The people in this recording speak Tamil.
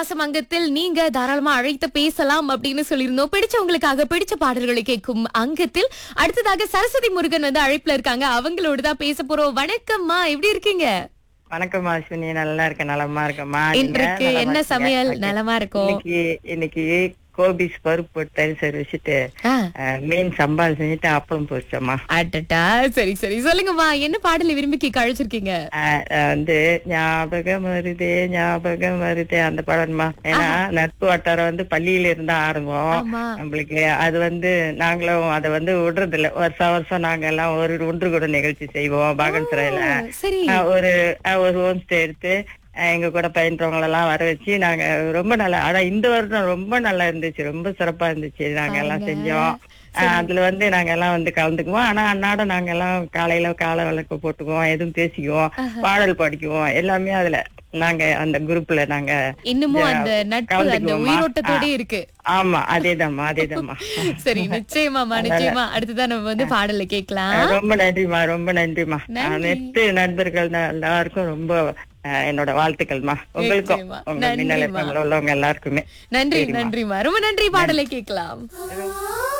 பாசம் அங்கத்தில் நீங்க தாராளமா அழைத்து பேசலாம் அப்படின்னு சொல்லியிருந்தோம் பிடிச்சவங்களுக்காக பிடிச்ச பாடல்களை கேட்கும் அங்கத்தில் அடுத்ததாக சரஸ்வதி முருகன் வந்து அழைப்புல இருக்காங்க அவங்களோட தான் பேச போறோம் வணக்கம்மா எப்படி இருக்கீங்க வணக்கம் அஸ்வினி நல்லா இருக்கேன் நலமா இருக்கேம்மா நீங்க இன்றைக்கு நலமா என்ன இருக்கீங்க? சமையல் Okay. நலமா இருக்கும் இன்னைக்கு இன்னைக்கு கோபிஸ் பருப்பு தயிர் சரி வச்சுட்டு ஆ, அஹ், மீன் சம்பால் செஞ்சுட்டு அப்பளம் பொரிச்சோம்மா அடடா சரி சரி சொல்லுங்கம்மா என்ன பாடலை விரும்பி கேட்க அழைச்சிருக்கீங்க அஹ், அஹ், வந்து ஞாபகம் வருதே ஞாபகம் வருதே அந்த படம்மா ஏன்னா நட்பு வட்டாரம் வந்து பள்ளியில இருந்தா ஆரம்பம் ஆமா நம்மளுக்கு அது வந்து நாங்களும் அதை வந்து விடுறது இல்ல வருஷம் வருஷம் நாங்க எல்லாம் ஒரு ஒன்று கூட நிகழ்ச்சி செய்வோம் பாகன் சிறையில சரி ஆஹ் ஒரு ஆஹ் ஒரு ஹோம் ஸ்டே எடுத்து ஆஹ் எங்க கூட பயின்றவங்க எல்லாம் வர வச்சு நாங்க ரொம்ப நல்லா ஆனா இந்த வருடம் ரொம்ப நல்லா இருந்துச்சு ரொம்ப சிறப்பா இருந்துச்சு நாங்க எல்லாம் செஞ்சோம் ஆஹ் அதுல வந்து நாங்க எல்லாம் வந்து கலந்துக்குவோம் ஆனா அன்னாட நாங்க எல்லாம் காலையில காலை விளக்கு போட்டுக்குவோம் எதுவும் பேசிக்குவோம் பாடல் படிக்குவோம் எல்லாமே அதுல நாங்க அந்த குரூப்ல நாங்க இன்னமும் அந்த நட்பு அந்த கலந்துக்குவோமா? உயிரோட்டத்தோட இருக்கு ஆமா அதேதாம்மா அதேதாம்மா சரி நிச்சயமாமா நிச்சயமா அடுத்ததான் நம்ம வந்து பாடலை கேட்கலாம் ஆஹ் ரொம்ப நன்றிமா ரொம்ப நன்றிமா நன்றி. அனைத்து நண்பர்கள் எல்லாருக்கும் ரொம்ப ஆஹ் என்னோட வாழ்த்துக்கள்மா உங்களுக்கும் நிச்சயமா. உங்க மின்னல் நன்றிம்மா. FM ல உள்ளவங்க எல்லாருக்குமே நன்றி நன்றிமா ரொம்ப நன்றி பாடலை கேட்கலாம்